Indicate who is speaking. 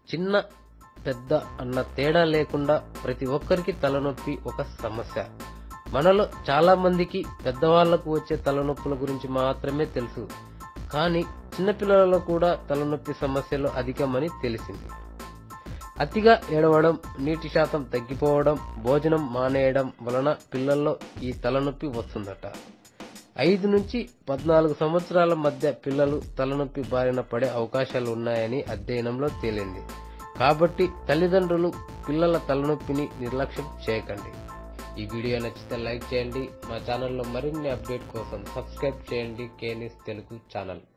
Speaker 1: చిన్న పెద్ద అన్న తేడా లేకుండా ప్రతి ఒక్కరికి తలనొప్పి ఒక సమస్య మనలో చాలా మందికి పెద్దవాళ్లకు వచ్చే తలనొప్పుల గురించి మాత్రమే తెలుసు కానీ చిన్నపిల్లలలో కూడా తలనొప్పి సమస్యలు అధికమని తెలిసింది అతిగా ఏడవడం నీటి శాతం తగ్గిపోవడం భోజనం మానేయడం వలన పిల్లల్లో ఈ తలనొప్పి వస్తుందట ఐదు నుంచి పద్నాలుగు సంవత్సరాల మధ్య పిల్లలు తలనొప్పి బారిన పడే అవకాశాలు ఉన్నాయని అధ్యయనంలో తేలింది కాబట్టి తల్లిదండ్రులు పిల్లల తలనొప్పిని నిర్లక్ష్యం చేయకండి ఈ వీడియో నచ్చితే లైక్ చేయండి మా ఛానల్లో మరిన్ని అప్డేట్ కోసం సబ్స్క్రైబ్ చేయండి కేనిస్ తెలుగు ఛానల్